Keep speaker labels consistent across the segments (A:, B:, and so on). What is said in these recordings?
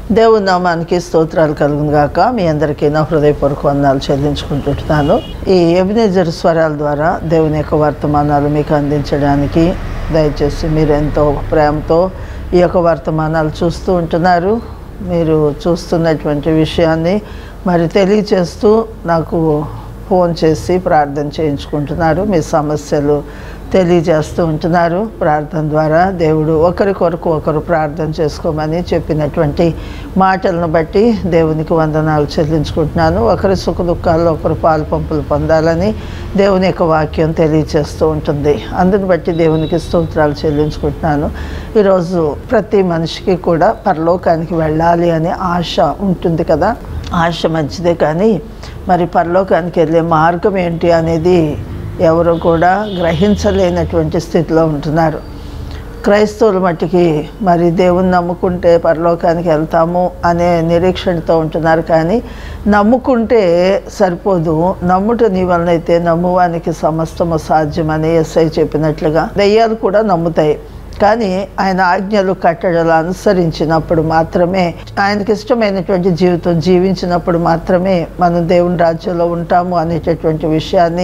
A: దేవుని నామానికి స్తోత్రాలు కలుగును గాక మీ అందరికీ నా హృదయపూర్వక వందనాలు చెల్లించుకుంటుంటున్నాను ఈ ఎబినేజర్ స్వరాల ద్వారా దేవుని యొక్క వర్తమానాలు మీకు అందించడానికి దయచేసి మీరు ఎంతో ప్రేమతో ఈ యొక్క వర్తమానాలు చూస్తూ ఉంటున్నారు మీరు చూస్తున్నటువంటి విషయాన్ని మరి తెలియచేస్తూ నాకు ఫోన్ చేసి ప్రార్థన చేయించుకుంటున్నారు మీ సమస్యలు తెలియజేస్తూ ఉంటున్నారు ప్రార్థన ద్వారా దేవుడు ఒకరి కొరకు ఒకరు ప్రార్థన చేసుకోమని చెప్పినటువంటి మాటలను బట్టి దేవునికి వందనాలు చెల్లించుకుంటున్నాను ఒకరి సుఖ దుఃఖాల్లో ఒకరు పాలు పంపులు పొందాలని దేవుని యొక్క వాక్యం తెలియజేస్తూ ఉంటుంది అందుని బట్టి దేవునికి స్తోత్రాలు చెల్లించుకుంటున్నాను ఈరోజు ప్రతి మనిషికి కూడా పరలోకానికి వెళ్ళాలి అనే ఆశ ఉంటుంది కదా ఆశ మంచిదే కానీ మరి పరలోకానికి వెళ్ళే మార్గం ఏంటి అనేది ఎవరు కూడా గ్రహించలేనటువంటి స్థితిలో ఉంటున్నారు క్రైస్తవుల మట్టికి మరి దేవుని నమ్ముకుంటే పరలోకానికి వెళ్తాము అనే నిరీక్షణతో ఉంటున్నారు కానీ నమ్ముకుంటే సరిపోదు నమ్ముట నీ వలనైతే నమ్మువానికి సమస్తము సాధ్యమని ఎస్ఐ చెప్పినట్లుగా దెయ్యాలు కూడా నమ్ముతాయి కానీ ఆయన ఆజ్ఞలు కట్టడలు అనుసరించినప్పుడు మాత్రమే ఆయనకి ఇష్టమైనటువంటి జీవితం జీవించినప్పుడు మాత్రమే మనం దేవుని రాజ్యంలో ఉంటాము అనేటటువంటి విషయాన్ని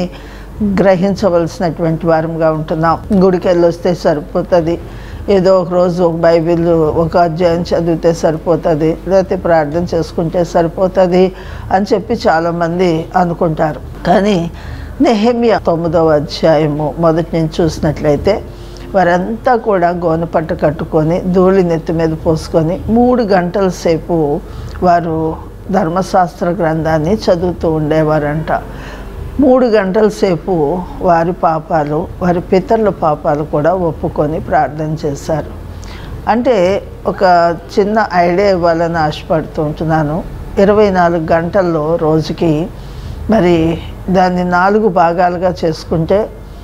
A: గ్రహించవలసినటువంటి వారంగా ఉంటున్నాం గుడికి వెళ్ళి వస్తే సరిపోతుంది ఏదో ఒక రోజు ఒక బైబిల్ ఒక అధ్యాయం చదివితే సరిపోతుంది లేకపోతే ప్రార్థన చేసుకుంటే సరిపోతుంది అని చెప్పి చాలామంది అనుకుంటారు కానీ నెహమ్య తొమ్మిదవ అధ్యాయము మొదటి నుంచి చూసినట్లయితే వారంతా కూడా గోనెపట్ట కట్టుకొని ధూళి నెత్తి మీద పోసుకొని మూడు గంటల సేపు వారు ధర్మశాస్త్ర గ్రంథాన్ని చదువుతూ ఉండేవారంట మూడు గంటల సేపు వారి పాపాలు వారి పితరుల పాపాలు కూడా ఒప్పుకొని ప్రార్థన చేశారు అంటే ఒక చిన్న ఐడియా ఇవ్వాలని ఆశపడుతూ ఉంటున్నాను ఇరవై నాలుగు గంటల్లో రోజుకి మరి దాన్ని నాలుగు భాగాలుగా చేసుకుంటే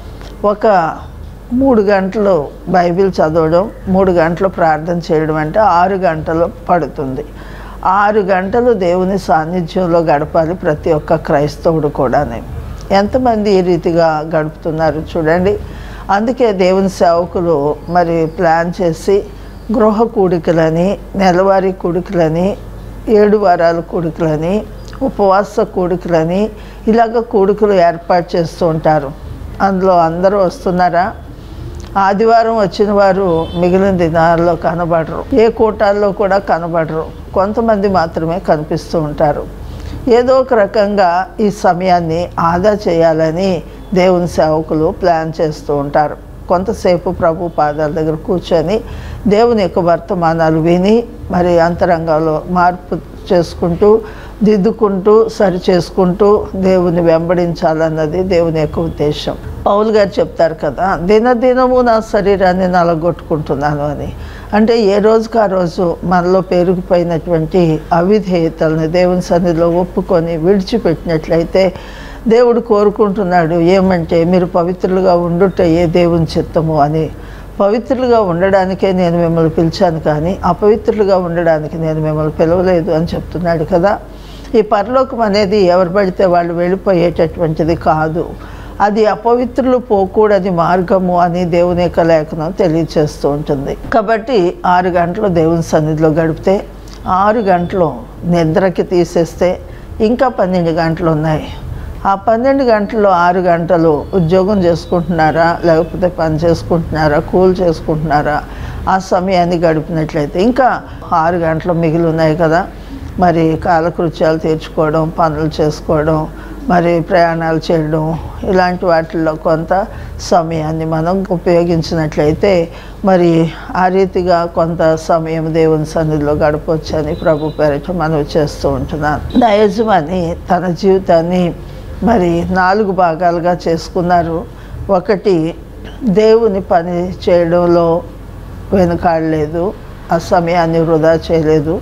A: ఒక మూడు గంటలు బైబిల్ చదవడం మూడు గంటలు ప్రార్థన చేయడం అంటే ఆరు గంటలు పడుతుంది ఆరు గంటలు దేవుని సాన్నిధ్యంలో గడపాలి ప్రతి ఒక్క క్రైస్తవుడు కూడానే ఎంతమంది ఈ రీతిగా గడుపుతున్నారు చూడండి అందుకే దేవుని సేవకులు మరి ప్లాన్ చేసి గృహ కూడికలని నెలవారీ కూడికలని ఏడు వారాల కూడికలని ఉపవాస కూడికలని ఇలాగ కూడికలు ఏర్పాటు చేస్తూ ఉంటారు అందులో అందరూ వస్తున్నారా ఆదివారం వచ్చిన వారు మిగిలిన దినాల్లో కనబడరు ఏ కూటాల్లో కూడా కనబడరు కొంతమంది మాత్రమే కనిపిస్తూ ఉంటారు ఏదో ఒక రకంగా ఈ సమయాన్ని ఆదా చేయాలని దేవుని సేవకులు ప్లాన్ చేస్తూ ఉంటారు కొంతసేపు ప్రభు పాదాల దగ్గర కూర్చొని దేవుని యొక్క వర్తమానాలు విని మరి అంతరంగంలో మార్పు చేసుకుంటూ దిద్దుకుంటూ సరి చేసుకుంటూ దేవుని వెంబడించాలన్నది దేవుని యొక్క ఉద్దేశం పౌలు గారు చెప్తారు కదా దినదినము నా శరీరాన్ని నలగొట్టుకుంటున్నాను అని అంటే ఏ రోజుకి ఆ రోజు మనలో పెరిగిపోయినటువంటి అవిధేయతలను దేవుని సన్నిధిలో ఒప్పుకొని విడిచిపెట్టినట్లయితే దేవుడు కోరుకుంటున్నాడు ఏమంటే మీరు పవిత్రులుగా ఉండుట ఏ దేవుని చిత్తము అని పవిత్రులుగా ఉండడానికే నేను మిమ్మల్ని పిలిచాను కానీ అపవిత్రులుగా ఉండడానికి నేను మిమ్మల్ని పిలవలేదు అని చెప్తున్నాడు కదా ఈ పరలోకం అనేది ఎవరు పడితే వాళ్ళు వెళ్ళిపోయేటటువంటిది కాదు అది అపవిత్రులు పోకూడని మార్గము అని దేవుని యొక్క లేఖనం తెలియచేస్తూ ఉంటుంది కాబట్టి ఆరు గంటలు దేవుని సన్నిధిలో గడిపితే ఆరు గంటలు నిద్రకి తీసేస్తే ఇంకా పన్నెండు గంటలు ఉన్నాయి ఆ పన్నెండు గంటల్లో ఆరు గంటలు ఉద్యోగం చేసుకుంటున్నారా లేకపోతే పని చేసుకుంటున్నారా కూల్ చేసుకుంటున్నారా ఆ సమయాన్ని గడిపినట్లయితే ఇంకా ఆరు గంటలు మిగిలి ఉన్నాయి కదా మరి కాలకృత్యాలు తీర్చుకోవడం పనులు చేసుకోవడం మరి ప్రయాణాలు చేయడం ఇలాంటి వాటిల్లో కొంత సమయాన్ని మనం ఉపయోగించినట్లయితే మరి ఆ రీతిగా కొంత సమయం దేవుని సన్నిధిలో గడపవచ్చని ప్రభు పేరిట మనం చేస్తూ ఉంటున్నాను నా యజమాని తన జీవితాన్ని మరి నాలుగు భాగాలుగా చేసుకున్నారు ఒకటి దేవుని పని చేయడంలో వెనుకాడలేదు ఆ సమయాన్ని వృధా చేయలేదు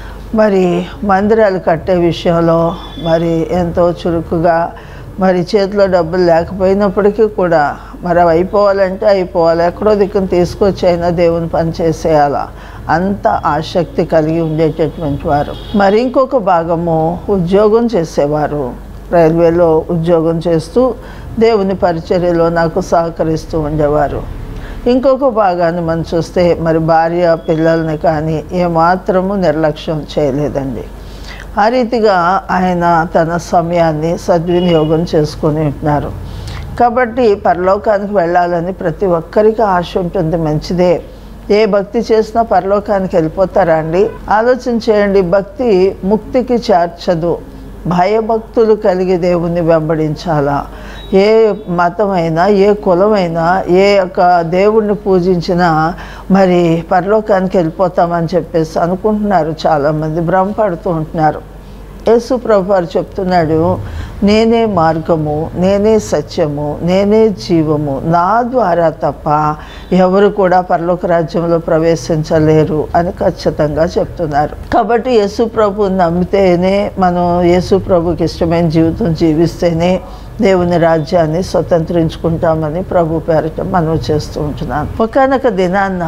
A: మరి మందిరాలు కట్టే విషయంలో మరి ఎంతో చురుకుగా మరి చేతిలో డబ్బులు లేకపోయినప్పటికీ కూడా మరి అవి అయిపోవాలంటే అయిపోవాలి ఎక్కడో దిక్కును తీసుకొచ్చి అయినా దేవుని పని చేసేయాలా అంత ఆసక్తి కలిగి ఉండేటటువంటి వారు మరి ఇంకొక భాగము ఉద్యోగం చేసేవారు రైల్వేలో ఉద్యోగం చేస్తూ దేవుని పరిచర్యలో నాకు సహకరిస్తూ ఉండేవారు ఇంకొక భాగాన్ని మనం చూస్తే మరి భార్య పిల్లల్ని కానీ ఏమాత్రము నిర్లక్ష్యం చేయలేదండి ఆ రీతిగా ఆయన తన సమయాన్ని సద్వినియోగం చేసుకొని ఉంటున్నారు కాబట్టి పరలోకానికి వెళ్ళాలని ప్రతి ఒక్కరికి ఆశ ఉంటుంది మంచిదే ఏ భక్తి చేసినా పరలోకానికి వెళ్ళిపోతారా అండి ఆలోచన చేయండి భక్తి ముక్తికి చేర్చదు భయభక్తులు కలిగి దేవుణ్ణి వెంబడించాలా ఏ మతమైనా ఏ కులమైనా ఏ యొక్క దేవుణ్ణి పూజించినా మరి పరలోకానికి వెళ్ళిపోతామని చెప్పేసి అనుకుంటున్నారు చాలామంది భ్రమపడుతూ ఉంటున్నారు యేసు ప్రభు వారు చెప్తున్నాడు నేనే మార్గము నేనే సత్యము నేనే జీవము నా ద్వారా తప్ప ఎవరు కూడా పరలోక రాజ్యంలో ప్రవేశించలేరు అని ఖచ్చితంగా చెప్తున్నారు కాబట్టి యేసు ప్రభు నమ్మితేనే మనం యేసు ప్రభుకి ఇష్టమైన జీవితం జీవిస్తేనే దేవుని రాజ్యాన్ని స్వతంత్రించుకుంటామని ప్రభు పేరట మనం చేస్తూ ఉంటున్నాను ఒకనొక దినాన్న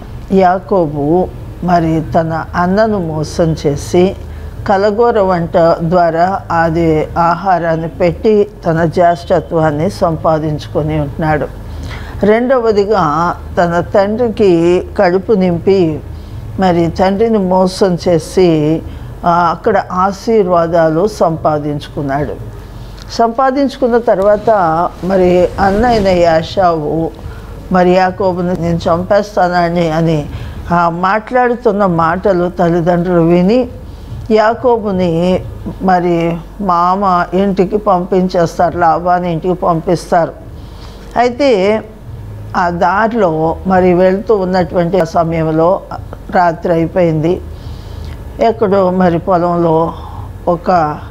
A: యాకోబు మరి తన అన్నను మోసం చేసి కలగూర వంట ద్వారా అది ఆహారాన్ని పెట్టి తన జ్యేష్ఠత్వాన్ని సంపాదించుకొని ఉంటున్నాడు రెండవదిగా తన తండ్రికి కడుపు నింపి మరి తండ్రిని మోసం చేసి ఆ, అక్కడ ఆశీర్వాదాలు సంపాదించుకున్నాడు సంపాదించుకున్న తర్వాత మరి అన్నయ్యన యాషావు మరి యాకోబుని నేను చంపేస్తానని అని ఆ మాట్లాడుతున్న మాటలు తల్లిదండ్రులు విని యాకోబుని మరి మామ ఇంటికి పంపించేస్తారు లాభాన్ని ఇంటికి పంపిస్తారు అయితే ఆ దారిలో మరి వెళ్తూ ఉన్నటువంటి ఆ సమయంలో రాత్రి అయిపోయింది ఎక్కడో మరి పొలంలో ఒక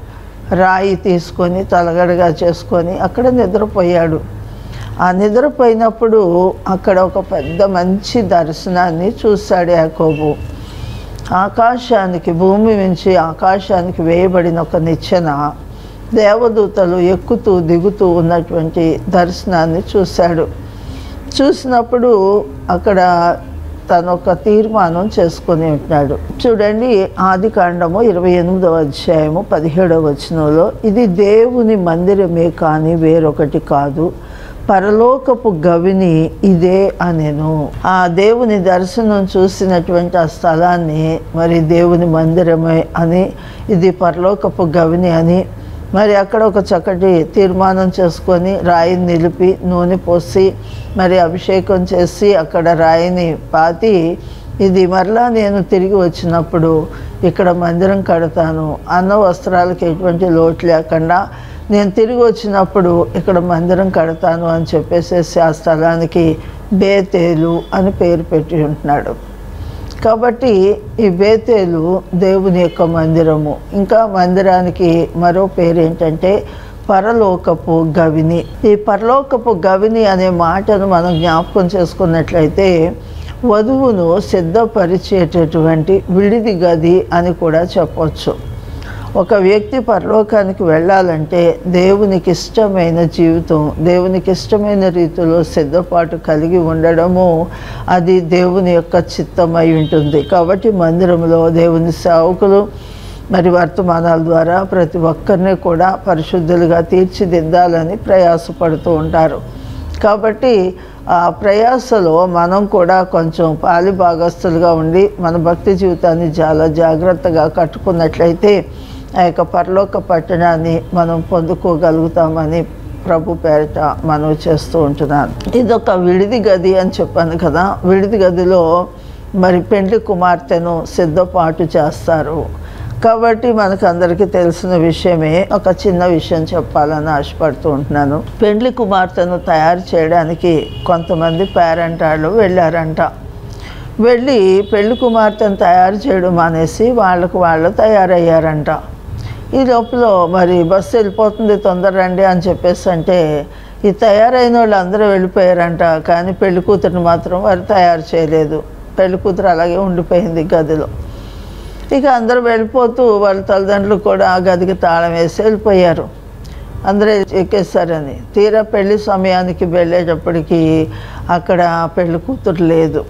A: రాయి తీసుకొని తలగడగా చేసుకొని అక్కడ నిద్రపోయాడు ఆ నిద్రపోయినప్పుడు అక్కడ ఒక పెద్ద మంచి దర్శనాన్ని చూశాడు యాకోబు ఆకాశానికి భూమి నుంచి ఆకాశానికి వేయబడిన ఒక నిచ్చెన దేవదూతలు ఎక్కుతూ దిగుతూ ఉన్నటువంటి దర్శనాన్ని చూశాడు చూసినప్పుడు అక్కడ తను ఒక తీర్మానం చేసుకొని ఉంటున్నాడు చూడండి ఆది కాండము ఇరవై ఎనిమిదవ అధ్యాయము పదిహేడవ వచనంలో ఇది దేవుని మందిరమే కానీ వేరొకటి కాదు పరలోకపు గవిని ఇదే అనెను ఆ దేవుని దర్శనం చూసినటువంటి ఆ స్థలాన్ని మరి దేవుని మందిరమే అని ఇది పరలోకపు గవిని అని మరి అక్కడ ఒక చక్కటి తీర్మానం చేసుకొని రాయిని నిలిపి నూనె పోసి మరి అభిషేకం చేసి అక్కడ రాయిని పాతి ఇది మరలా నేను తిరిగి వచ్చినప్పుడు ఇక్కడ మందిరం కడతాను అన్న వస్త్రాలకు ఎటువంటి లోటు లేకుండా నేను తిరిగి వచ్చినప్పుడు ఇక్కడ మందిరం కడతాను అని చెప్పేసేసి ఆ స్థలానికి బేతేలు అని పేరు పెట్టి ఉంటున్నాడు కాబట్టి ఈ బేతేలు దేవుని యొక్క మందిరము ఇంకా మందిరానికి మరో పేరు ఏంటంటే పరలోకపు గవిని ఈ పరలోకపు గవిని అనే మాటను మనం జ్ఞాపకం చేసుకున్నట్లయితే వధువును సిద్ధపరిచేటటువంటి విడిది గది అని కూడా చెప్పొచ్చు ఒక వ్యక్తి పరలోకానికి వెళ్ళాలంటే దేవునికి ఇష్టమైన జీవితం దేవునికి ఇష్టమైన రీతిలో సిద్ధపాటు కలిగి ఉండడము అది దేవుని యొక్క చిత్తమై ఉంటుంది కాబట్టి మందిరంలో దేవుని సేవకులు మరి వర్తమానాల ద్వారా ప్రతి ఒక్కరిని కూడా పరిశుద్ధులుగా తీర్చిదిద్దాలని ప్రయాసపడుతూ ఉంటారు కాబట్టి ఆ ప్రయాసలో మనం కూడా కొంచెం పాలి భాగస్తులుగా ఉండి మన భక్తి జీవితాన్ని చాలా జాగ్రత్తగా కట్టుకున్నట్లయితే ఆ యొక్క పరలోక పట్టణాన్ని మనం పొందుకోగలుగుతామని ప్రభు పేరిట మనవి చేస్తూ ఉంటున్నాను ఇదొక విడిది గది అని చెప్పాను కదా విడిది గదిలో మరి పెండ్లి కుమార్తెను సిద్ధపాటు చేస్తారు కాబట్టి మనకు అందరికీ తెలిసిన విషయమే ఒక చిన్న విషయం చెప్పాలని ఆశపడుతూ ఉంటున్నాను పెండ్లి కుమార్తెను తయారు చేయడానికి కొంతమంది పేరెంట్ వాళ్ళు వెళ్ళారంట వెళ్ళి పెళ్లి కుమార్తెను తయారు చేయడం మానేసి వాళ్ళకు వాళ్ళు తయారయ్యారంట ఈ లోపల మరి బస్సు వెళ్ళిపోతుంది తొందర రండి అని చెప్పేసి అంటే ఈ తయారైన వాళ్ళు అందరూ వెళ్ళిపోయారంట కానీ పెళ్లి కూతురుని మాత్రం వారు తయారు చేయలేదు పెళ్లి కూతురు అలాగే ఉండిపోయింది గదిలో ఇక అందరూ వెళ్ళిపోతూ వాళ్ళ తల్లిదండ్రులు కూడా ఆ గదికి తాళం వేసి వెళ్ళిపోయారు అందరూ ఎక్కేస్తారని తీరా పెళ్లి సమయానికి వెళ్ళేటప్పటికి అక్కడ పెళ్లి కూతురు లేదు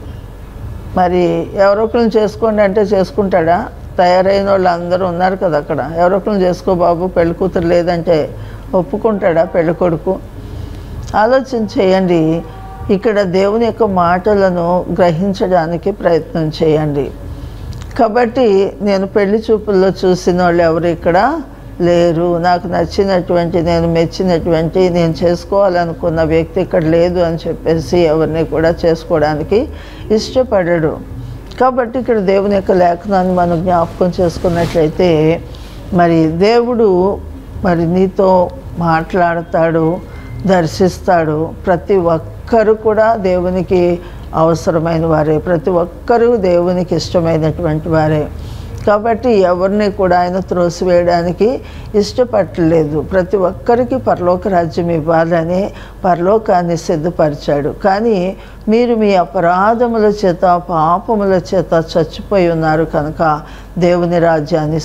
A: మరి ఎవరొకరిని చేసుకోండి అంటే చేసుకుంటాడా తయారైన వాళ్ళు అందరూ ఉన్నారు కదా అక్కడ ఎవరొకరిని చేసుకో బాబు పెళ్లి కూతురు లేదంటే ఒప్పుకుంటాడా పెళ్లి కొడుకు ఆలోచన చేయండి ఇక్కడ దేవుని యొక్క మాటలను గ్రహించడానికి ప్రయత్నం చేయండి కాబట్టి నేను పెళ్లి చూపుల్లో చూసిన వాళ్ళు ఎవరు ఇక్కడ లేరు నాకు నచ్చినటువంటి నేను మెచ్చినటువంటి నేను చేసుకోవాలనుకున్న వ్యక్తి ఇక్కడ లేదు అని చెప్పేసి ఎవరిని కూడా చేసుకోవడానికి ఇష్టపడడు కాబట్టి ఇక్కడ దేవుని యొక్క లేఖనాన్ని మనం జ్ఞాపకం చేసుకున్నట్లయితే మరి దేవుడు మరి నీతో మాట్లాడతాడు దర్శిస్తాడు ప్రతి ఒక్కరు కూడా దేవునికి అవసరమైన వారే ప్రతి ఒక్కరూ దేవునికి ఇష్టమైనటువంటి వారే కాబట్టి ఎవరిని కూడా ఆయన త్రోసివేయడానికి ఇష్టపడలేదు ప్రతి ఒక్కరికి పరలోక రాజ్యం ఇవ్వాలని పరలోకాన్ని సిద్ధపరిచాడు కానీ మీరు మీ అపరాధముల చేత పాపముల చేత చచ్చిపోయి ఉన్నారు కనుక దేవుని రాజ్యాన్ని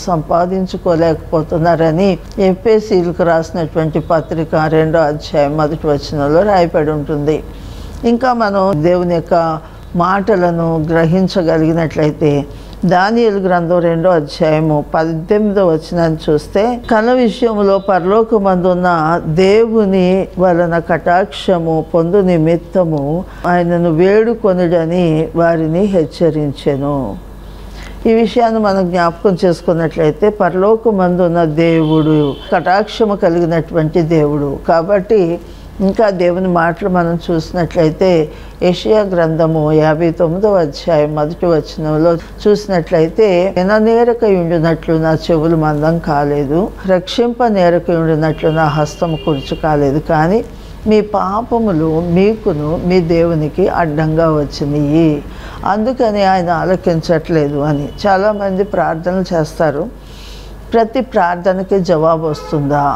A: సంపాదించుకోలేకపోతున్నారని ఎఫ్ఎసీలకు రాసినటువంటి పత్రిక రెండో అధ్యాయం మొదటి వచనంలో రాయబడి ఉంటుంది ఇంకా మనం దేవుని యొక్క మాటలను గ్రహించగలిగినట్లయితే దానియలు గ్రంథం రెండో అధ్యాయము పద్దెనిమిదో వచనాన్ని చూస్తే కల విషయంలో పరలోకమందున్న దేవుని వలన కటాక్షము పొందు నిమిత్తము ఆయనను వేడుకొనుడని వారిని హెచ్చరించెను ఈ విషయాన్ని మనం జ్ఞాపకం చేసుకున్నట్లయితే పరలోకమందున్న దేవుడు కటాక్షము కలిగినటువంటి దేవుడు కాబట్టి ఇంకా దేవుని మాటలు మనం చూసినట్లయితే ఏషియా గ్రంథము యాభై తొమ్మిదవ అధ్యాయం మొదటి వచనంలో చూసినట్లయితే విననేరక ఉండినట్లు నా చెవులు మందం కాలేదు రక్షింప నేరక ఉండినట్లు నా హస్తం కుర్చు కాలేదు కానీ మీ పాపములు మీకును మీ దేవునికి అడ్డంగా వచ్చినాయి అందుకని ఆయన ఆలకించట్లేదు అని చాలామంది ప్రార్థనలు చేస్తారు ప్రతి ప్రార్థనకి జవాబు వస్తుందా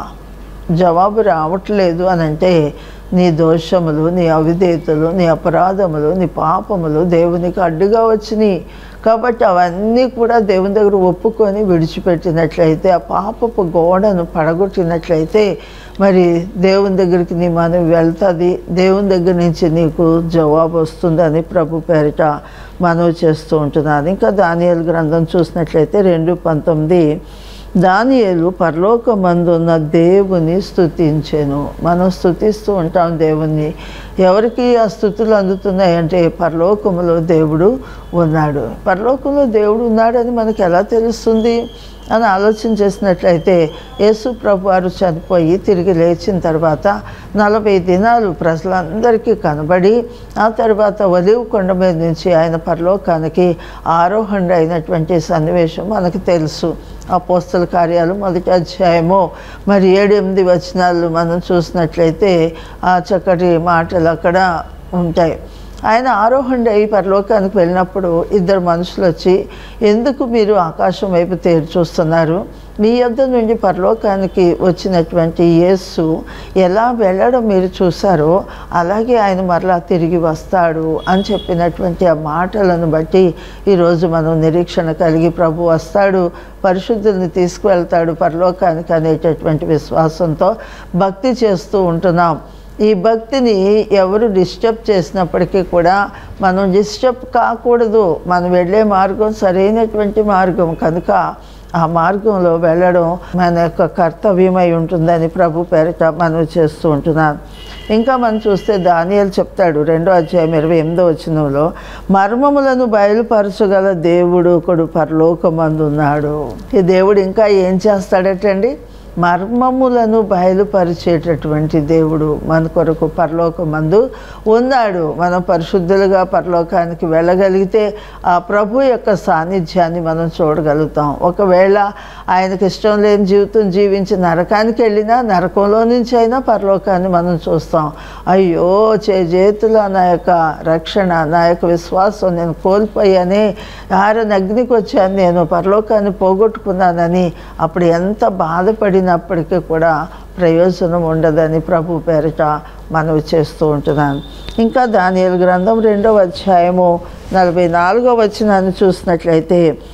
A: జవాబు రావట్లేదు అని అంటే నీ దోషములు నీ అవిధేతలు నీ అపరాధములు నీ పాపములు దేవునికి అడ్డుగా వచ్చినాయి కాబట్టి అవన్నీ కూడా దేవుని దగ్గర ఒప్పుకొని విడిచిపెట్టినట్లయితే ఆ పాపపు గోడను పడగొట్టినట్లయితే మరి దేవుని దగ్గరికి నీ మనం వెళ్తుంది దేవుని దగ్గర నుంచి నీకు జవాబు వస్తుందని ప్రభు పేరిట మనవి చేస్తూ ఉంటున్నాను ఇంకా దానియలు గ్రంథం చూసినట్లయితే రెండు పంతొమ్మిది దానియేలు పరలోకమందున్న దేవుని స్తుతించెను మనం స్తుతిస్తూ ఉంటాం దేవుణ్ణి ఎవరికి ఆ స్థుతులు అందుతున్నాయంటే పరలోకములో దేవుడు ఉన్నాడు పరలోకంలో దేవుడు ఉన్నాడని మనకు ఎలా తెలుస్తుంది అని ఆలోచన చేసినట్లయితే యేసు ప్రభు వారు చనిపోయి తిరిగి లేచిన తర్వాత నలభై దినాలు ప్రజలందరికీ కనబడి ఆ తర్వాత ఒలివ్ కొండ మీద నుంచి ఆయన పరలోకానికి ఆరోహణ అయినటువంటి సన్నివేశం మనకు తెలుసు అపోస్తల కార్యాలు మొదటి అధ్యాయము మరి ఏడు ఎనిమిది వచనాలు మనం చూసినట్లయితే ఆ చక్కటి మాటలు అక్కడ ఉంటాయి ఆయన ఆరోహణ అయి పరలోకానికి వెళ్ళినప్పుడు ఇద్దరు మనుషులు వచ్చి ఎందుకు మీరు ఆకాశం వైపు తేరు చూస్తున్నారు మీ యొద్ద నుండి పరలోకానికి వచ్చినటువంటి యేసు ఎలా వెళ్ళడం మీరు చూసారో అలాగే ఆయన మరలా తిరిగి వస్తాడు అని చెప్పినటువంటి ఆ మాటలను బట్టి ఈరోజు మనం నిరీక్షణ కలిగి ప్రభు వస్తాడు పరిశుద్ధుల్ని తీసుకువెళ్తాడు పరలోకానికి అనేటటువంటి విశ్వాసంతో భక్తి చేస్తూ ఉంటున్నాం ఈ భక్తిని ఎవరు డిస్టర్బ్ చేసినప్పటికీ కూడా మనం డిస్టర్బ్ కాకూడదు మనం వెళ్ళే మార్గం సరైనటువంటి మార్గం కనుక ఆ మార్గంలో వెళ్ళడం మన యొక్క కర్తవ్యమై ఉంటుందని ప్రభు పేరిట మనం చేస్తూ ఉంటున్నాను ఇంకా మనం చూస్తే దానియాలు చెప్తాడు రెండో అధ్యాయం ఇరవై ఎనిమిదో వచనంలో మర్మములను బయలుపరచగల దేవుడు ఒకడు పరలోకమందున్నాడు ఈ దేవుడు ఇంకా ఏం చేస్తాడటండి మర్మములను బయలుపరిచేటటువంటి దేవుడు మన కొరకు పరలోకమందు ఉన్నాడు మనం పరిశుద్ధులుగా పరలోకానికి వెళ్ళగలిగితే ఆ ప్రభు యొక్క సాన్నిధ్యాన్ని మనం చూడగలుగుతాం ఒకవేళ ఆయనకి ఇష్టం లేని జీవితం జీవించి నరకానికి వెళ్ళినా నరకంలో నుంచి అయినా పరలోకాన్ని మనం చూస్తాం అయ్యో చేతుల నా యొక్క రక్షణ నా యొక్క విశ్వాసం నేను కోల్పోయానే ఆరని అగ్నికి వచ్చాను నేను పరలోకాన్ని పోగొట్టుకున్నానని అప్పుడు ఎంత బాధపడినప్పటికీ కూడా ప్రయోజనం ఉండదని ప్రభు పేరిట మనవి చేస్తూ ఉంటున్నాను ఇంకా దానియలు గ్రంథం రెండవ అధ్యాయము నలభై నాలుగవ వచనాన్ని చూసినట్లయితే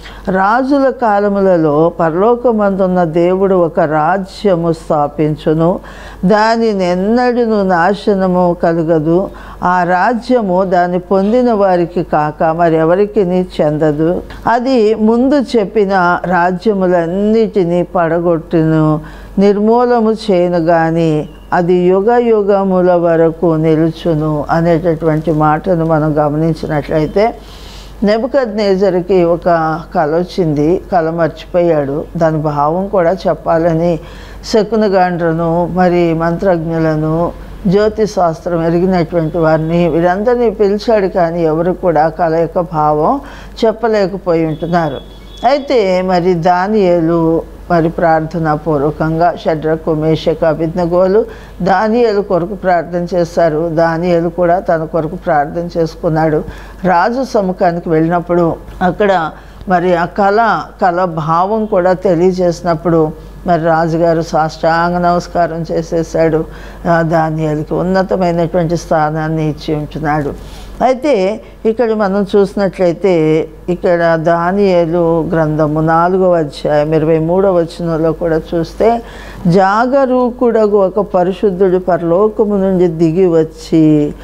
A: రాజుల కాలములలో పరలోకమందున్న దేవుడు ఒక రాజ్యము స్థాపించును దానిని ఎన్నడూను నాశనము కలగదు ఆ రాజ్యము దాన్ని పొందిన వారికి కాక మరెవరికి చెందదు అది ముందు చెప్పిన రాజ్యములన్నిటినీ పడగొట్టును నిర్మూలము చేయను కానీ అది యుగ యుగముల వరకు నిలుచును అనేటటువంటి మాటను మనం గమనించినట్లయితే నెబద్ నేజర్కి ఒక కళ వచ్చింది కళ మర్చిపోయాడు దాని భావం కూడా చెప్పాలని శకునగాండ్రను మరి మంత్రజ్ఞులను జ్యోతి శాస్త్రం ఎరిగినటువంటి వారిని వీరందరినీ పిలిచాడు కానీ ఎవరు కూడా కళ యొక్క భావం చెప్పలేకపోయి ఉంటున్నారు అయితే మరి దానియేలు మరి ప్రార్థనా పూర్వకంగా షడ్రకు మేషక అభిజ్ఞగోలు దానియేలు కొరకు ప్రార్థన చేశారు దానియేలు కూడా తన కొరకు ప్రార్థన చేసుకున్నాడు రాజు సముఖానికి వెళ్ళినప్పుడు అక్కడ మరి ఆ కళ కళ భావం కూడా తెలియజేసినప్పుడు మరి రాజుగారు సాష్టాంగ నమస్కారం చేసేసాడు ఆ దానియాలకి ఉన్నతమైనటువంటి స్థానాన్ని ఇచ్చి ఉంటున్నాడు అయితే ఇక్కడ మనం చూసినట్లయితే ఇక్కడ దానియేలు గ్రంథము నాలుగవ అధ్యాయం ఇరవై మూడవ వచనంలో కూడా చూస్తే జాగరూకుడగు ఒక పరిశుద్ధుడు పరలోకము నుండి దిగి వచ్చి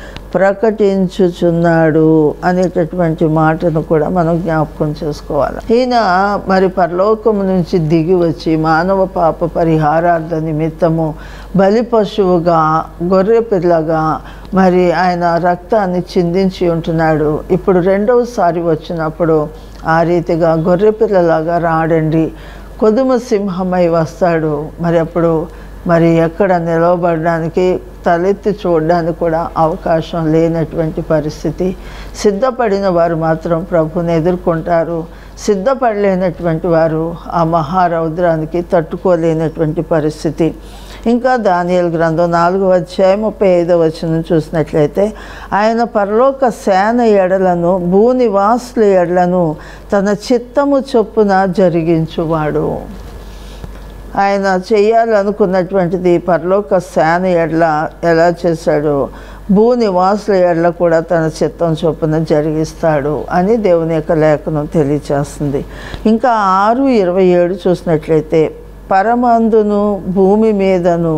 A: ప్రకటించుచున్నాడు అనేటటువంటి మాటను కూడా మనం జ్ఞాపకం చేసుకోవాలి ఈయన మరి పరలోకము నుంచి దిగి వచ్చి మానవ పాప పరిహారార్థ నిమిత్తము బలి పశువుగా గొర్రె పిల్లగా మరి ఆయన రక్తాన్ని చిందించి ఉంటున్నాడు ఇప్పుడు రెండవసారి వచ్చినప్పుడు ఆ రీతిగా గొర్రె పిల్లలాగా రాడండి కొదుమ సింహమై వస్తాడు మరి అప్పుడు మరి ఎక్కడ నిలవబడడానికి తలెత్తి చూడడానికి కూడా అవకాశం లేనటువంటి పరిస్థితి సిద్ధపడిన వారు మాత్రం ప్రభుని ఎదుర్కొంటారు సిద్ధపడలేనటువంటి వారు ఆ మహారౌద్రానికి తట్టుకోలేనటువంటి పరిస్థితి ఇంకా దానియల్ గ్రంథం నాలుగో అధ్యాయం ముప్పై ఐదో వచనం చూసినట్లయితే ఆయన పరలోక సేన ఎడలను భూనివాసుల ఎడలను తన చిత్తము చొప్పున జరిగించువాడు ఆయన చేయాలనుకున్నటువంటిది పరలోక శాన ఎడ్ల ఎలా చేశాడో భూనివాసుల ఎడ్ల కూడా తన చిత్తం చొప్పున జరిగిస్తాడు అని దేవుని యొక్క లేఖనం తెలియచేస్తుంది ఇంకా ఆరు ఇరవై ఏడు చూసినట్లయితే పరమందును భూమి మీదను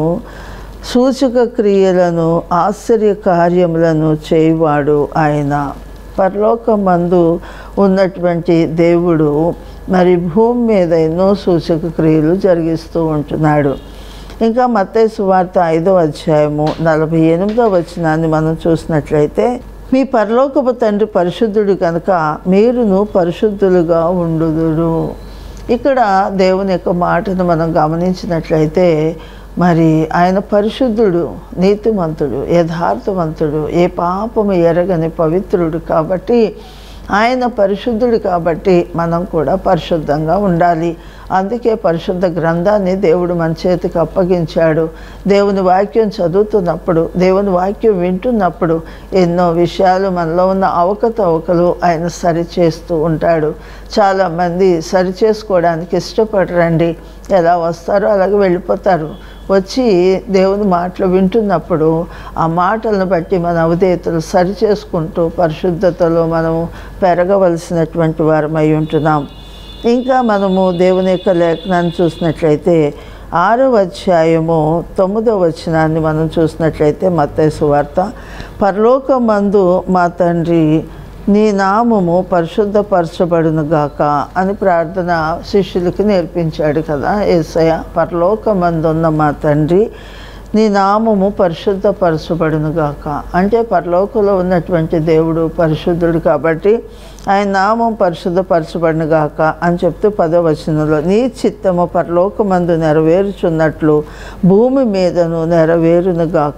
A: సూచక క్రియలను ఆశ్చర్య కార్యములను చేయువాడు ఆయన పరలోకమందు ఉన్నటువంటి దేవుడు మరి భూమి మీద ఎన్నో సూచక క్రియలు జరిగిస్తూ ఉంటున్నాడు ఇంకా మత్తయి సువార్త ఐదో అధ్యాయము నలభై ఎనిమిదో వచనాన్ని మనం చూసినట్లయితే మీ పరలోకపు తండ్రి పరిశుద్ధుడు కనుక మీరును పరిశుద్ధులుగా ఉండుదురు ఇక్కడ దేవుని యొక్క మాటను మనం గమనించినట్లయితే మరి ఆయన పరిశుద్ధుడు నీతిమంతుడు యథార్థవంతుడు ఏ పాపము ఎరగని పవిత్రుడు కాబట్టి ఆయన పరిశుద్ధుడు కాబట్టి మనం కూడా పరిశుద్ధంగా ఉండాలి అందుకే పరిశుద్ధ గ్రంథాన్ని దేవుడు మన చేతికి అప్పగించాడు దేవుని వాక్యం చదువుతున్నప్పుడు దేవుని వాక్యం వింటున్నప్పుడు ఎన్నో విషయాలు మనలో ఉన్న అవకతవకలు ఆయన సరిచేస్తూ ఉంటాడు చాలామంది సరి చేసుకోవడానికి ఇష్టపడరండి ఎలా వస్తారో అలాగే వెళ్ళిపోతారు వచ్చి దేవుని మాటలు వింటున్నప్పుడు ఆ మాటలను బట్టి మన అవధేతలు సరి చేసుకుంటూ పరిశుద్ధతలో మనము పెరగవలసినటువంటి వారమై ఉంటున్నాం ఇంకా మనము దేవుని యొక్క లేఖనాన్ని చూసినట్లయితే ఆరో అధ్యాయము తొమ్మిదో వచనాన్ని మనం చూసినట్లయితే మత్తయి వార్త పరలోకమందు మా తండ్రి నీ నామము పరిశుద్ధపరచబడును గాక అని ప్రార్థన శిష్యులకి నేర్పించాడు కదా ఏసయ పరలోకమందున్న మా తండ్రి నీ నామము పరిశుద్ధపరచబడును గాక అంటే పరలోకంలో ఉన్నటువంటి దేవుడు పరిశుద్ధుడు కాబట్టి ఆయన నామం పరిశుద్ధపరచబడిన గాక అని చెప్తూ పదో వచనంలో నీ చిత్తము పరలోకమందు నెరవేరుచున్నట్లు భూమి మీదను నెరవేరును గాక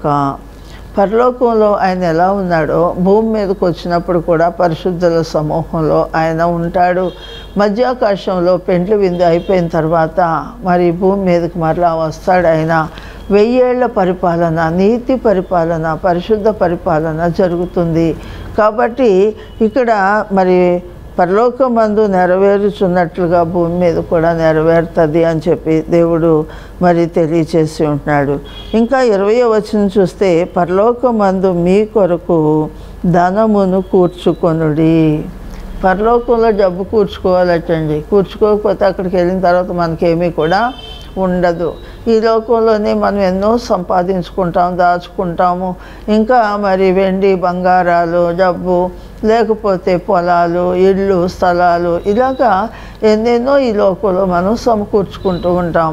A: పరలోకంలో ఆయన ఎలా ఉన్నాడో భూమి మీదకి వచ్చినప్పుడు కూడా పరిశుద్ధుల సమూహంలో ఆయన ఉంటాడు మధ్యాకాశంలో పెండ్లి విందు అయిపోయిన తర్వాత మరి భూమి మీదకి మరలా వస్తాడు ఆయన వెయ్యేళ్ల పరిపాలన నీతి పరిపాలన పరిశుద్ధ పరిపాలన జరుగుతుంది కాబట్టి ఇక్కడ మరి పరలోకమందు నెరవేరుచున్నట్లుగా భూమి మీద కూడా నెరవేరుతుంది అని చెప్పి దేవుడు మరి తెలియచేసి ఉంటున్నాడు ఇంకా ఇరవై వచనం చూస్తే పరలోకమందు మీ కొరకు ధనమును కూర్చుకొనుడి పరలోకంలో డబ్బు కూర్చుకోవాలటండి కూర్చుకోకపోతే అక్కడికి వెళ్ళిన తర్వాత మనకేమీ కూడా ఉండదు ఈ లోకంలోనే మనం ఎన్నో సంపాదించుకుంటాం దాచుకుంటాము ఇంకా మరి వెండి బంగారాలు డబ్బు లేకపోతే పొలాలు ఇళ్ళు స్థలాలు ఇలాగా ఎన్నెన్నో ఈ లోకంలో మనం సమకూర్చుకుంటూ ఉంటాం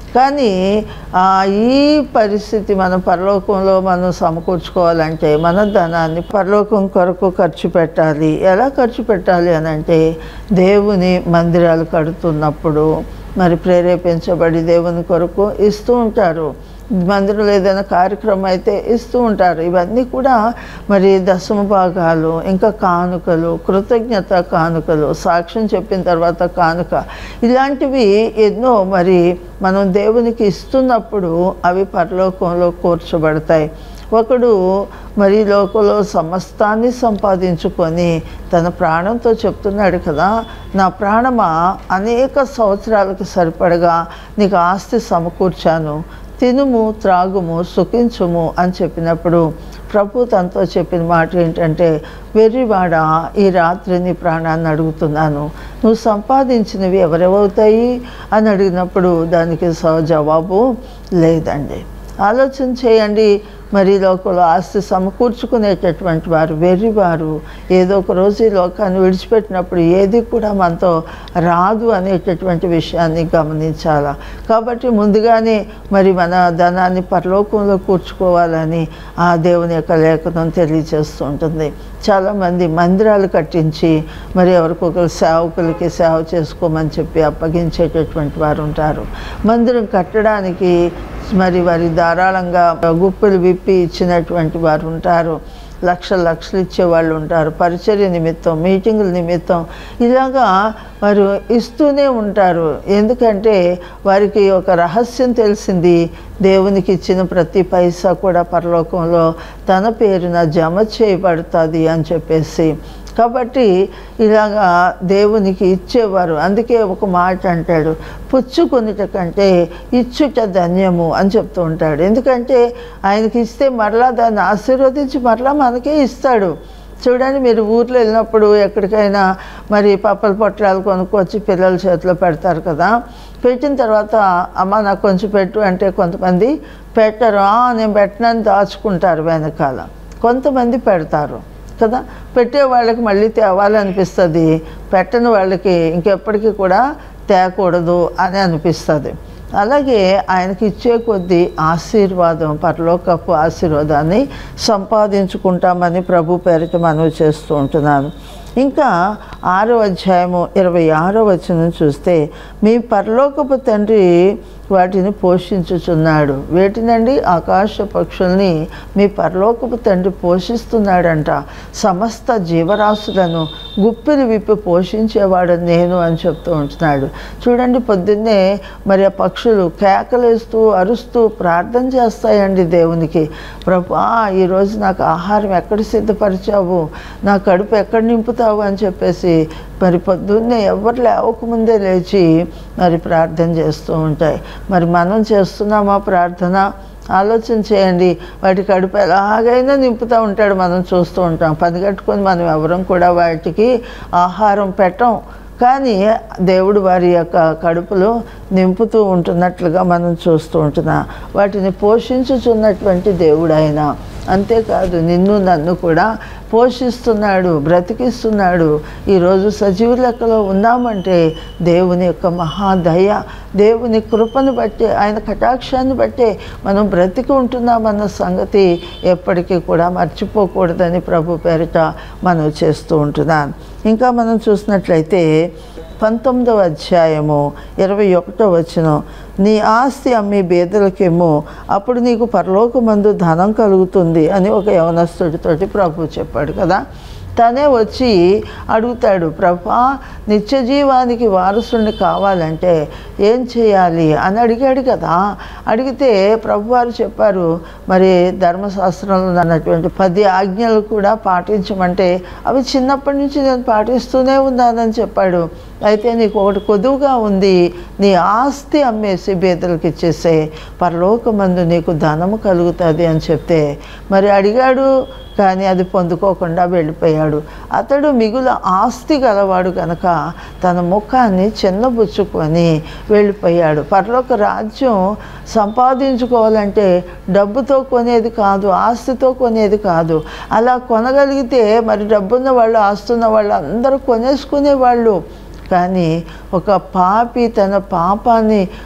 A: కానీ ఆ, ఈ పరిస్థితి మనం పరలోకంలో మనం సమకూర్చుకోవాలంటే మన ధనాన్ని పరలోకం కొరకు ఖర్చు పెట్టాలి ఎలా ఖర్చు పెట్టాలి అని అంటే దేవుని మందిరాలు కడుతున్నప్పుడు మరి ప్రేరేపించబడి దేవుని కొరకు ఇస్తూ ఉంటారు మందిరంలో ఏదైనా కార్యక్రమం అయితే ఇస్తూ ఉంటారు ఇవన్నీ కూడా మరి దశమ భాగాలు ఇంకా కానుకలు కృతజ్ఞత కానుకలు సాక్ష్యం చెప్పిన తర్వాత కానుక ఇలాంటివి ఎన్నో మరి మనం దేవునికి ఇస్తున్నప్పుడు అవి పరలోకంలో కూర్చోబడతాయి ఒకడు మరి లోకంలో సమస్తాన్ని సంపాదించుకొని తన ప్రాణంతో చెప్తున్నాడు కదా నా ప్రాణమా అనేక సంవత్సరాలకు సరిపడగా నీకు ఆస్తి సమకూర్చాను తినుము త్రాగుము సుఖించుము అని చెప్పినప్పుడు ప్రభు తనతో చెప్పిన మాట ఏంటంటే వెర్రివాడ ఈ రాత్రి నీ ప్రాణాన్ని అడుగుతున్నాను నువ్వు సంపాదించినవి ఎవరెవవుతాయి అని అడిగినప్పుడు దానికి స- జవాబు లేదండి ఆలోచన చేయండి మరి ఈ లోకంలో ఆస్తి సమకూర్చుకునేటటువంటి వారు వెర్రివారు ఏదో ఒక రోజు ఈ లోకాన్ని విడిచిపెట్టినప్పుడు ఏది కూడా మనతో రాదు అనేటటువంటి విషయాన్ని గమనించాలా కాబట్టి ముందుగానే మరి మన ధనాన్ని పరలోకంలో కూర్చుకోవాలని ఆ దేవుని యొక్క లేఖనం తెలియజేస్తూ ఉంటుంది చాలామంది మందిరాలు కట్టించి మరి ఎవరికొకరు సేవకులకి సేవ చేసుకోమని చెప్పి అప్పగించేటటువంటి వారు ఉంటారు మందిరం కట్టడానికి మరి వారి ధారాళంగా గుప్పులు విప్పి ఇచ్చినటువంటి వారు ఉంటారు లక్షలు లక్షలు ఇచ్చే వాళ్ళు ఉంటారు పరిచర్య నిమిత్తం మీటింగుల నిమిత్తం ఇలాగా వారు ఇస్తూనే ఉంటారు ఎందుకంటే వారికి ఒక రహస్యం తెలిసింది దేవునికి ఇచ్చిన ప్రతి పైసా కూడా పరలోకంలో తన పేరున జమ చేయబడుతుంది అని చెప్పేసి కాబట్టి ఇలాగా దేవునికి ఇచ్చేవారు అందుకే ఒక మాట అంటాడు పుచ్చుకొనుట కంటే ఇచ్చుట ధన్యము అని చెప్తూ ఉంటాడు ఎందుకంటే ఆయనకి ఇస్తే మరలా దాన్ని ఆశీర్వదించి మరలా మనకే ఇస్తాడు చూడండి మీరు ఊర్లో వెళ్ళినప్పుడు ఎక్కడికైనా మరి పప్పల పొట్లాలు కొనుక్కొచ్చి పిల్లల చేతిలో పెడతారు కదా పెట్టిన తర్వాత అమ్మ నాకు కొంచెం పెట్టు అంటే కొంతమంది పెట్టరు "ఆ, నేను పెట్టనని దాచుకుంటారు వెనకాల కొంతమంది పెడతారు కదా పెట్టే వాళ్ళకి మళ్ళీ తేవాలనిపిస్తుంది పెట్టని వాళ్ళకి ఇంకెప్పటికీ కూడా తేకూడదు అని అనిపిస్తుంది అలాగే ఆయనకి ఇచ్చే కొద్దీ ఆశీర్వాదం పరలోకపు ఆశీర్వాదాన్ని సంపాదించుకుంటామని ప్రభు పేరిట మనవి చేస్తూ ఉంటున్నాను ఇంకా ఆరో అధ్యాయము ఇరవై ఆరో వచనం చూస్తే మీ పరలోకపు తండ్రి వాటిని పోషించుచున్నాడు వేటినండి ఆకాశ పక్షుల్ని మీ పరలోకపు తండ్రి పోషిస్తున్నాడంట సమస్త జీవరాశులను గుప్పిలు విప్పి పోషించేవాడు నేను అని చెప్తూ ఉంటున్నాడు చూడండి పొద్దున్నే మరి ఆ పక్షులు కేకలేస్తూ అరుస్తూ ప్రార్థన చేస్తాయండి దేవునికి ప్రభా ఈరోజు నాకు ఆహారం ఎక్కడ సిద్ధపరిచావు నా కడుపు ఎక్కడ నింపుతావు అని చెప్పేసి మరి పొద్దున్నే ఎవరు లేవకముందే లేచి మరి ప్రార్థన చేస్తూ ఉంటాయి మరి మనం చేస్తున్నామా ప్రార్థన ఆలోచన చేయండి వాటి కడుపు ఎలాగైనా నింపుతూ ఉంటాడు మనం చూస్తూ ఉంటాం పని కట్టుకొని మనం ఎవరం కూడా వాటికి ఆహారం పెట్టం కానీ దేవుడు వారి యొక్క కడుపులో నింపుతూ ఉంటున్నట్లుగా మనం చూస్తూ ఉంటున్నాం వాటిని పోషించుచున్నటువంటి దేవుడు ఆయన అంతేకాదు నిన్ను నన్ను కూడా పోషిస్తున్నాడు బ్రతికిస్తున్నాడు ఈరోజు సజీవ లెక్కలో ఉన్నామంటే దేవుని యొక్క మహాదయ దేవుని కృపను బట్టి ఆయన కటాక్షాన్ని బట్టే మనం బ్రతికి ఉంటున్నామన్న సంగతి ఎప్పటికీ కూడా మర్చిపోకూడదని ప్రభు పేరిట మనం చేస్తూ ఉంటున్నాను ఇంకా మనం చూసినట్లయితే పంతొమ్మిదవ అధ్యాయము ఇరవై ఒకటో వచనం నీ ఆస్తి అమ్మి బేదలకేమో అప్పుడు నీకు పరలోకమందు ధనం కలుగుతుంది అని ఒక యవనస్తుడితోటి ప్రభు చెప్పాడు కదా తనే వచ్చి అడుగుతాడు ప్రభా నిత్య జీవానికి వారసుని కావాలంటే ఏం చేయాలి అని అడిగాడు కదా అడిగితే ప్రభువారు చెప్పారు మరి ధర్మశాస్త్రంలో అన్నటువంటి పది ఆజ్ఞలు కూడా పాటించమంటే అవి చిన్నప్పటి నుంచి నేను పాటిస్తూనే ఉన్నానని చెప్పాడు అయితే నీకు ఒకటి కొదువుగా ఉంది నీ ఆస్తి అమ్మేసి బేదలకు ఇచ్చేసే పరలోకమందు నీకు ధనము కలుగుతుంది అని చెప్తే మరి అడిగాడు కానీ అది పొందుకోకుండా వెళ్ళిపోయాడు అతడు మిగుల ఆస్తి గలవాడు కనుక తన ముఖాన్ని చిన్నబుచ్చుకొని వెళ్ళిపోయాడు పరలోక రాజ్యం సంపాదించుకోవాలంటే డబ్బుతో కొనేది కాదు ఆస్తితో కొనేది కాదు అలా కొనగలిగితే మరి డబ్బున్న వాళ్ళు ఆస్తున్న వాళ్ళు అందరూ కొనేసుకునేవాళ్ళు కానీ ఒక పాపి తన పాపాన్ని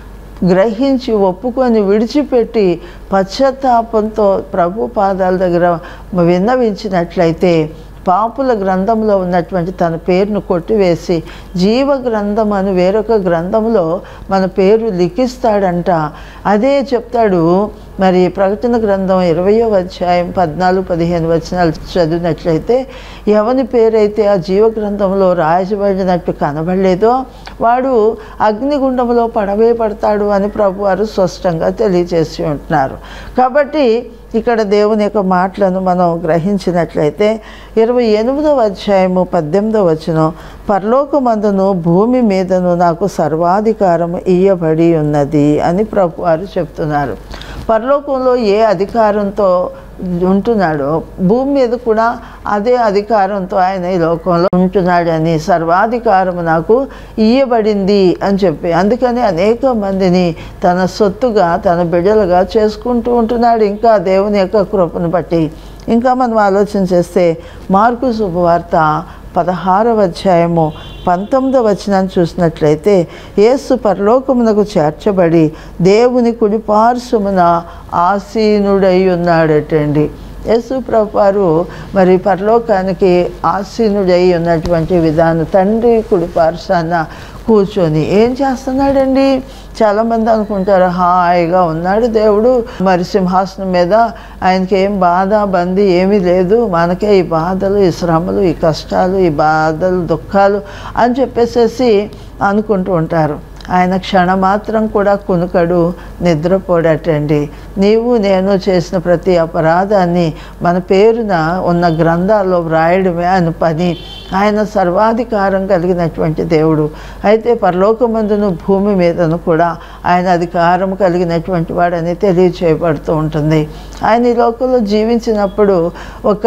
A: గ్రహించి ఒప్పుకొని విడిచిపెట్టి పశ్చాత్తాపంతో ప్రభు పాదాల దగ్గర విన్నవించినట్లయితే పాపుల గ్రంథంలో ఉన్నటువంటి తన పేరును కొట్టివేసి జీవ గ్రంథం అని వేరొక గ్రంథంలో మన పేరు లిఖిస్తాడంట అదే చెప్తాడు మరి ప్రకటన గ్రంథం ఇరవయో అధ్యాయం పద్నాలుగు పదిహేను వచనాలు చదివినట్లయితే ఎవని పేరైతే ఆ జీవ గ్రంథంలో రాయబడినట్టు కనబడలేదో వాడు అగ్నిగుండంలో పడవే పడతాడు అని ప్రభు వారు స్పష్టంగా తెలియజేసి ఉంటున్నారు కాబట్టి ఇక్కడ దేవుని యొక్క మాటలను మనం గ్రహించినట్లయితే ఇరవై ఎనిమిదవ అధ్యాయము పద్దెనిమిదవ వచనం పరలోకమందును భూమి మీదను నాకు సర్వాధికారం ఇయ్యబడి ఉన్నది అని ప్రభు వారు చెప్తున్నారు పరలోకంలో ఏ అధికారంతో ఉంటున్నాడో భూమి మీద కూడా అదే అధికారంతో ఆయన ఈ లోకంలో ఉంటున్నాడని సర్వాధికారం నాకు ఇయ్యబడింది అని చెప్పి అందుకని అనేక మందిని తన సొత్తుగా తన బిడ్డలుగా చేసుకుంటూ ఉంటున్నాడు ఇంకా దేవుని యొక్క కృపను బట్టి ఇంకా మనం ఆలోచన చేస్తే మార్కు శుభవార్త పదహారవ అధ్యాయము పంతొమ్మిదవ వచనాన్ని చూసినట్లయితే యేసు పరలోకమునకు చేర్చబడి దేవుని కుడి పార్శ్వమున ఆసీనుడై ఉన్నాడటండి యేసు ప్రభువారు మరి పరలోకానికి ఆసీనుడై ఉన్నటువంటి విధానం తండ్రి కుడి పార్శ్వాన కూర్చొని ఏం చేస్తున్నాడండి చాలామంది అనుకుంటారు హాయిగా ఉన్నాడు దేవుడు మరి సింహాసనం మీద ఆయనకి ఏం బాధ బంది ఏమీ లేదు మనకే ఈ బాధలు ఈ శ్రమలు ఈ కష్టాలు ఈ బాధలు దుఃఖాలు అని చెప్పేసేసి అనుకుంటూ ఉంటారు ఆయన క్షణమాత్రం కూడా కునుకడు నిద్రపోడటండి నీవు నేను చేసిన ప్రతి అపరాధాన్ని మన పేరున ఉన్న గ్రంథాల్లో వ్రాయడమే ఆయన పని ఆయన సర్వాధికారం కలిగినటువంటి దేవుడు అయితే పరలోకమందును భూమి మీదను కూడా ఆయన అధికారం కలిగినటువంటి వాడని తెలియచేయబడుతూ ఉంటుంది ఆయన ఈ లోకంలో జీవించినప్పుడు ఒక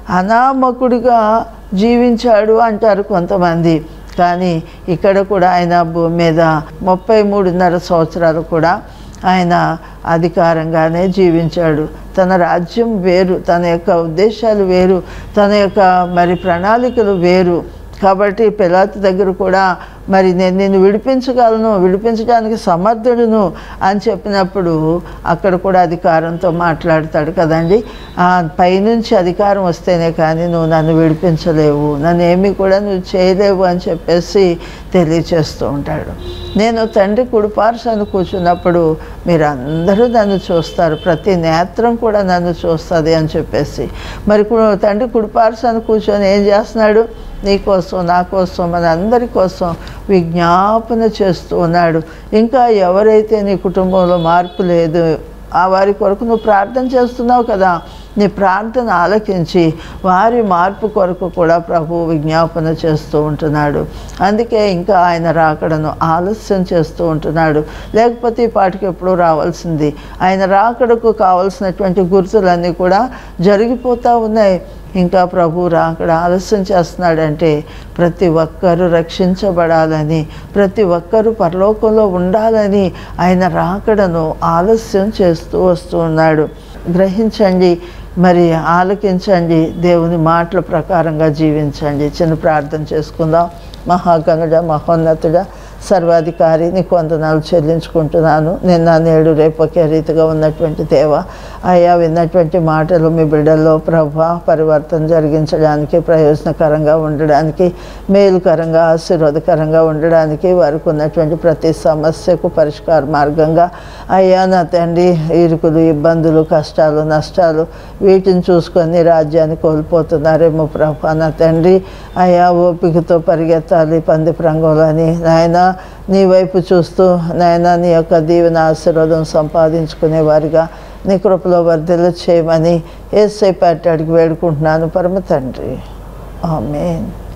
A: అనామకుడిగా జీవించాడు అంటారు కొంతమంది కానీ ఇక్కడ కూడా ఆయన భూమి మీద ముప్పై మూడున్నర సంవత్సరాలు కూడా ఆయన అధికారంగానే జీవించాడు తన రాజ్యం వేరు తన యొక్క ఉద్దేశాలు వేరు తన యొక్క మరి ప్రణాళికలు వేరు కాబట్టి పిలాతు దగ్గర కూడా మరి నేను నిన్ను విడిపించగలను విడిపించడానికి సమర్థుడును అని చెప్పినప్పుడు అక్కడ కూడా అధికారంతో మాట్లాడతాడు కదండి ఆ పైనుంచి అధికారం వస్తేనే కానీ నువ్వు నన్ను విడిపించలేవు నన్ను ఏమీ కూడా నువ్వు చేయలేవు అని చెప్పేసి తెలియచేస్తూ ఉంటాడు నేను తండ్రి కుడిపార్శాన్ని కూర్చున్నప్పుడు మీరు అందరూ నన్ను చూస్తారు ప్రతి నేత్రం కూడా నన్ను చూస్తుంది అని చెప్పేసి మరి కు- తండ్రి కుడిపార్శాన్ని కూర్చొని ఏం చేస్తున్నాడు నీ కోసం నా కోసం మన అందరి కోసం విజ్ఞాపన చేస్తూ ఉన్నాడు ఇంకా ఎవరైతే నీ కుటుంబంలో మార్పు లేదు ఆ వారి కొరకు నువ్వు ప్రార్థన చేస్తున్నావు కదా నీ ప్రార్థన ఆలకించి వారి మార్పు కొరకు కూడా ప్రభు విజ్ఞాపన చేస్తూ ఉంటున్నాడు అందుకే ఇంకా ఆయన రాకడను ఆలస్యం చేస్తూ ఉంటున్నాడు లేకపోతే ఈ పాటికి ఎప్పుడూ రావాల్సింది ఆయన రాకడకు కావలసినటువంటి గుర్తులన్నీ కూడా జరిగిపోతూ ఉన్నాయి ఇంకా ప్రభు రాకడ ఆలస్యం చేస్తున్నాడంటే ప్రతి ఒక్కరూ రక్షించబడాలని ప్రతి ఒక్కరూ పరలోకంలో ఉండాలని ఆయన రాకడను ఆలస్యం చేస్తూ వస్తూ ఉన్నాడు గ్రహించండి మరి ఆలకించండి దేవుని మాటల ప్రకారంగా జీవించండి చిన్న ప్రార్థన చేసుకుందాం మహాగణుడ మహోన్నతుడ సర్వాధికారి నీకు వందనాలు చెల్లించుకుంటున్నాను నిన్న నేడు రేపు ఒకే రీతిగా ఉన్నటువంటి దేవ అయ్యా విన్నటువంటి మాటలు మీ బిడ్డల్లో ప్రభా పరివర్తన జరిగించడానికి ప్రయోజనకరంగా ఉండడానికి మేలుకరంగా ఆశీర్వాదకరంగా ఉండడానికి వారికి ఉన్నటువంటి ప్రతి సమస్యకు పరిష్కార మార్గంగా అయ్యా నా తండ్రి ఇరుకులు ఇబ్బందులు కష్టాలు నష్టాలు వీటిని చూసుకొని రాజ్యాన్ని కోల్పోతున్నారేమో ప్రభా నా తండ్రి అయ్యా ఓపికతో పరిగెత్తాలి పంది ప్రంగులని నాయన నీ వైపు చూస్తూ నాయన నీ యొక్క దీవెన ఆశీర్వాదం సంపాదించుకునే వారిగా నీ కృపలో వర్ధిల్ల చేయమని ఏసై అడిగి వేడుకుంటున్నాను పరమ తండ్రి ఆమెన్